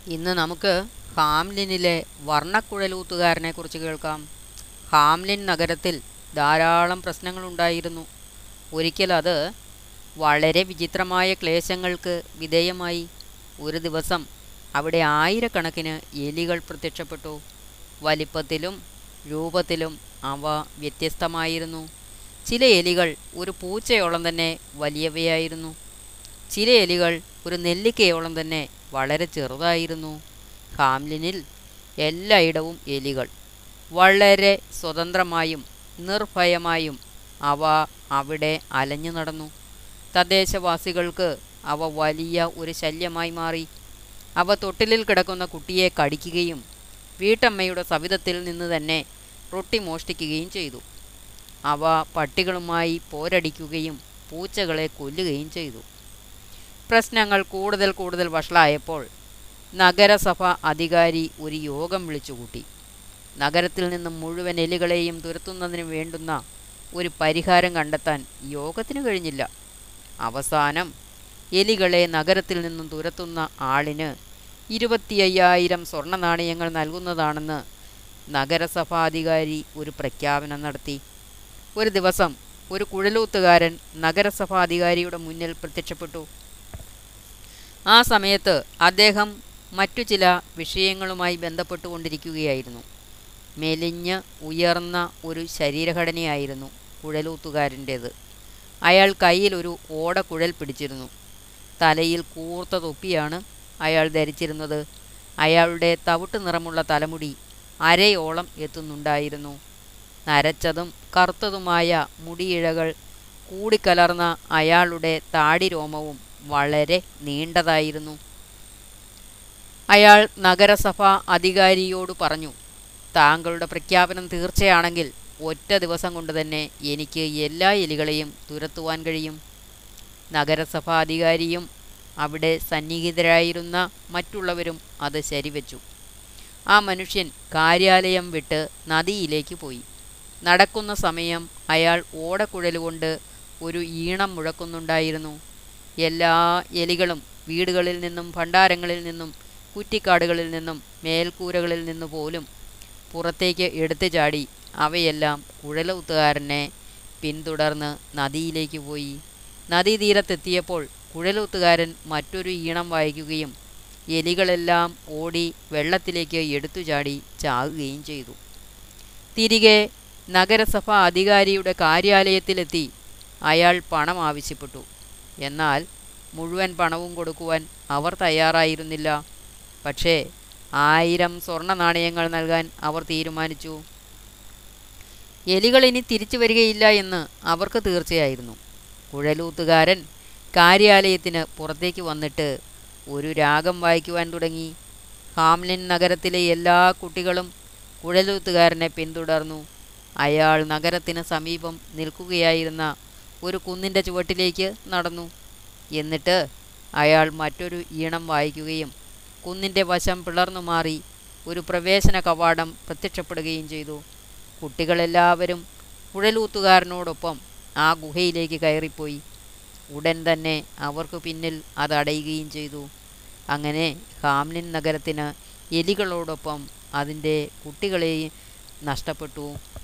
ഇന്ന് നമുക്ക് ഹാംലിനിലെ വർണ്ണക്കുഴലൂത്തുകാരനെ കുറിച്ച് കേൾക്കാം ഹാംലിൻ നഗരത്തിൽ ധാരാളം പ്രശ്നങ്ങളുണ്ടായിരുന്നു ഒരിക്കൽ അത് വളരെ വിചിത്രമായ ക്ലേശങ്ങൾക്ക് വിധേയമായി ഒരു ദിവസം അവിടെ ആയിരക്കണക്കിന് എലികൾ പ്രത്യക്ഷപ്പെട്ടു വലിപ്പത്തിലും രൂപത്തിലും അവ വ്യത്യസ്തമായിരുന്നു ചില എലികൾ ഒരു പൂച്ചയോളം തന്നെ വലിയവയായിരുന്നു ചില എലികൾ ഒരു നെല്ലിക്കയോളം തന്നെ വളരെ ചെറുതായിരുന്നു ഹാംലിനിൽ എല്ലായിടവും എലികൾ വളരെ സ്വതന്ത്രമായും നിർഭയമായും അവ അവിടെ അലഞ്ഞു നടന്നു തദ്ദേശവാസികൾക്ക് അവ വലിയ ഒരു ശല്യമായി മാറി അവ തൊട്ടിലിൽ കിടക്കുന്ന കുട്ടിയെ കടിക്കുകയും വീട്ടമ്മയുടെ സവിധത്തിൽ നിന്ന് തന്നെ റൊട്ടി മോഷ്ടിക്കുകയും ചെയ്തു അവ പട്ടികളുമായി പോരടിക്കുകയും പൂച്ചകളെ കൊല്ലുകയും ചെയ്തു പ്രശ്നങ്ങൾ കൂടുതൽ കൂടുതൽ വഷളായപ്പോൾ നഗരസഭ അധികാരി ഒരു യോഗം വിളിച്ചുകൂട്ടി നഗരത്തിൽ നിന്നും മുഴുവൻ എലികളെയും തുരത്തുന്നതിന് വേണ്ടുന്ന ഒരു പരിഹാരം കണ്ടെത്താൻ യോഗത്തിന് കഴിഞ്ഞില്ല അവസാനം എലികളെ നഗരത്തിൽ നിന്നും തുരത്തുന്ന ആളിന് ഇരുപത്തി അയ്യായിരം സ്വർണ്ണ നാണയങ്ങൾ നൽകുന്നതാണെന്ന് നഗരസഭാധികാരി ഒരു പ്രഖ്യാപനം നടത്തി ഒരു ദിവസം ഒരു കുഴലൂത്തുകാരൻ നഗരസഭാധികാരിയുടെ മുന്നിൽ പ്രത്യക്ഷപ്പെട്ടു ആ സമയത്ത് അദ്ദേഹം മറ്റു ചില വിഷയങ്ങളുമായി ബന്ധപ്പെട്ടുകൊണ്ടിരിക്കുകയായിരുന്നു മെലിഞ്ഞ് ഉയർന്ന ഒരു ശരീരഘടനയായിരുന്നു കുഴലൂത്തുകാരൻ്റേത് അയാൾ കയ്യിൽ ഒരു ഓടക്കുഴൽ പിടിച്ചിരുന്നു തലയിൽ കൂർത്ത തൊപ്പിയാണ് അയാൾ ധരിച്ചിരുന്നത് അയാളുടെ തവിട്ട് നിറമുള്ള തലമുടി അരയോളം എത്തുന്നുണ്ടായിരുന്നു നരച്ചതും കറുത്തതുമായ മുടിയിഴകൾ കൂടിക്കലർന്ന അയാളുടെ താടിരോമവും വളരെ നീണ്ടതായിരുന്നു അയാൾ നഗരസഭ അധികാരിയോട് പറഞ്ഞു താങ്കളുടെ പ്രഖ്യാപനം തീർച്ചയാണെങ്കിൽ ഒറ്റ ദിവസം കൊണ്ട് തന്നെ എനിക്ക് എല്ലാ എലികളെയും തുരത്തുവാൻ കഴിയും നഗരസഭാ അധികാരിയും അവിടെ സന്നിഹിതരായിരുന്ന മറ്റുള്ളവരും അത് ശരിവെച്ചു ആ മനുഷ്യൻ കാര്യാലയം വിട്ട് നദിയിലേക്ക് പോയി നടക്കുന്ന സമയം അയാൾ ഓടക്കുഴലുകൊണ്ട് ഒരു ഈണം മുഴക്കുന്നുണ്ടായിരുന്നു എല്ലാ എലികളും വീടുകളിൽ നിന്നും ഭണ്ഡാരങ്ങളിൽ നിന്നും കുറ്റിക്കാടുകളിൽ നിന്നും മേൽക്കൂരകളിൽ നിന്നു പോലും പുറത്തേക്ക് എടുത്തു ചാടി അവയെല്ലാം കുഴലൂത്തുകാരനെ പിന്തുടർന്ന് നദിയിലേക്ക് പോയി നദീതീരത്തെത്തിയപ്പോൾ കുഴലൂത്തുകാരൻ മറ്റൊരു ഈണം വായിക്കുകയും എലികളെല്ലാം ഓടി വെള്ളത്തിലേക്ക് എടുത്തു ചാടി ചാകുകയും ചെയ്തു തിരികെ നഗരസഭ അധികാരിയുടെ കാര്യാലയത്തിലെത്തി അയാൾ പണം ആവശ്യപ്പെട്ടു എന്നാൽ മുഴുവൻ പണവും കൊടുക്കുവാൻ അവർ തയ്യാറായിരുന്നില്ല പക്ഷേ ആയിരം സ്വർണ്ണ നാണയങ്ങൾ നൽകാൻ അവർ തീരുമാനിച്ചു എലികൾ ഇനി തിരിച്ചു വരികയില്ല എന്ന് അവർക്ക് തീർച്ചയായിരുന്നു കുഴലൂത്തുകാരൻ കാര്യാലയത്തിന് പുറത്തേക്ക് വന്നിട്ട് ഒരു രാഗം വായിക്കുവാൻ തുടങ്ങി ഹാംലിൻ നഗരത്തിലെ എല്ലാ കുട്ടികളും കുഴലൂത്തുകാരനെ പിന്തുടർന്നു അയാൾ നഗരത്തിന് സമീപം നിൽക്കുകയായിരുന്ന ഒരു കുന്നിൻ്റെ ചുവട്ടിലേക്ക് നടന്നു എന്നിട്ട് അയാൾ മറ്റൊരു ഈണം വായിക്കുകയും കുന്നിൻ്റെ വശം പിളർന്നു മാറി ഒരു പ്രവേശന കവാടം പ്രത്യക്ഷപ്പെടുകയും ചെയ്തു കുട്ടികളെല്ലാവരും കുഴലൂത്തുകാരനോടൊപ്പം ആ ഗുഹയിലേക്ക് കയറിപ്പോയി ഉടൻ തന്നെ അവർക്ക് പിന്നിൽ അത് അടയുകയും ചെയ്തു അങ്ങനെ ഹാംലിൻ നഗരത്തിന് എലികളോടൊപ്പം അതിൻ്റെ കുട്ടികളെയും നഷ്ടപ്പെട്ടു